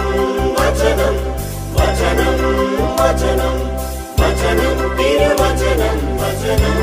വചനം വചനം വചനം വചനം തിരുവചനം വചനം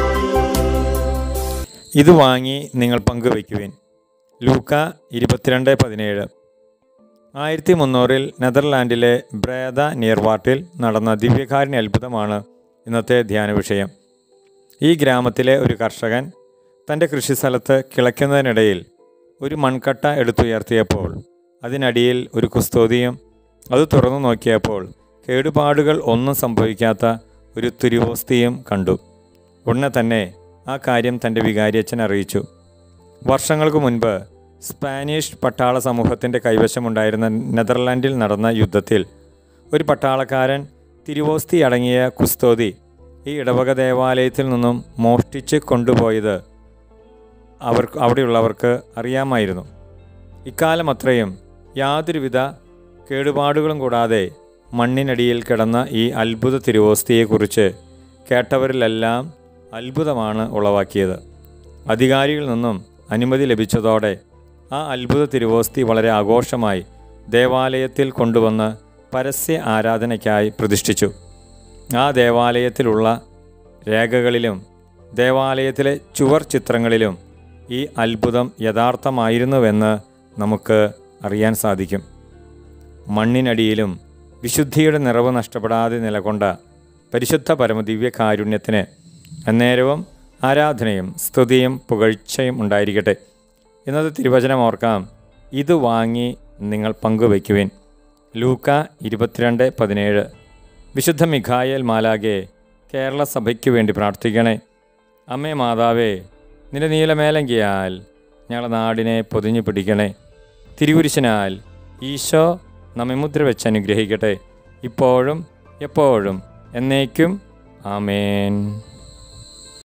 ഇത് വാങ്ങി നിങ്ങൾ പങ്കുവയ്ക്കുവിൻ ലൂക്ക ഇരുപത്തിരണ്ട് പതിനേഴ് ആയിരത്തി മുന്നൂറിൽ നെതർലാൻഡിലെ ബ്രേദ നിയർവാട്ടിൽ നടന്ന ദിവ്യകാരുണ്യ അത്ഭുതമാണ് ഇന്നത്തെ ധ്യാന വിഷയം ഈ ഗ്രാമത്തിലെ ഒരു കർഷകൻ തൻ്റെ കൃഷിസ്ഥലത്ത് കിളയ്ക്കുന്നതിനിടയിൽ ഒരു മൺകട്ട എടുത്തുയർത്തിയപ്പോൾ അതിനടിയിൽ ഒരു കുസ്തോതിയും അത് തുറന്നു നോക്കിയപ്പോൾ കേടുപാടുകൾ ഒന്നും സംഭവിക്കാത്ത ഒരു തുരിവോസ്തിയും കണ്ടു ഉടനെ തന്നെ ആ കാര്യം തൻ്റെ വികാരിയച്ഛൻ അറിയിച്ചു വർഷങ്ങൾക്ക് മുൻപ് സ്പാനിഷ് പട്ടാള സമൂഹത്തിൻ്റെ കൈവശമുണ്ടായിരുന്ന നെതർലാൻഡിൽ നടന്ന യുദ്ധത്തിൽ ഒരു പട്ടാളക്കാരൻ തിരുവോസ്തി അടങ്ങിയ കുസ്തോതി ഈ ഇടവക ദേവാലയത്തിൽ നിന്നും മോഷ്ടിച്ച് കൊണ്ടുപോയത് അവർ അവിടെയുള്ളവർക്ക് അറിയാമായിരുന്നു ഇക്കാലം അത്രയും യാതൊരുവിധ കേടുപാടുകളും കൂടാതെ മണ്ണിനടിയിൽ കിടന്ന ഈ അത്ഭുത തിരുവോസ്തിയെക്കുറിച്ച് കേട്ടവരിലെല്ലാം അത്ഭുതമാണ് ഉളവാക്കിയത് അധികാരികളിൽ നിന്നും അനുമതി ലഭിച്ചതോടെ ആ അത്ഭുത തിരുവോസ്തി വളരെ ആഘോഷമായി ദേവാലയത്തിൽ കൊണ്ടുവന്ന് പരസ്യ ആരാധനയ്ക്കായി പ്രതിഷ്ഠിച്ചു ആ ദേവാലയത്തിലുള്ള രേഖകളിലും ദേവാലയത്തിലെ ചുവർ ചിത്രങ്ങളിലും ഈ അത്ഭുതം യഥാർത്ഥമായിരുന്നുവെന്ന് നമുക്ക് അറിയാൻ സാധിക്കും മണ്ണിനടിയിലും വിശുദ്ധിയുടെ നിറവ് നഷ്ടപ്പെടാതെ നിലകൊണ്ട പരിശുദ്ധ പരമദിവ്യ കാരുണ്യത്തിന് അന്നേരവും ആരാധനയും സ്തുതിയും പുകഴ്ചയും ഉണ്ടായിരിക്കട്ടെ ഇന്നത്തെ തിരുവചനം ഓർക്കാം ഇത് വാങ്ങി നിങ്ങൾ പങ്കുവയ്ക്കുവിൻ ലൂക്ക ഇരുപത്തിരണ്ട് പതിനേഴ് വിശുദ്ധ മിഖായേൽ മാലാകെ കേരള സഭയ്ക്ക് വേണ്ടി പ്രാർത്ഥിക്കണേ അമ്മേ മാതാവേ നിന്റെ നീലമേലങ്കിയാൽ ഞങ്ങളുടെ നാടിനെ പൊതിഞ്ഞു പിടിക്കണേ തിരുവുരിശനാൽ ഈശോ നമ്മെ മുദ്ര വെച്ച് അനുഗ്രഹിക്കട്ടെ ഇപ്പോഴും എപ്പോഴും എന്നേക്കും ആമേൻ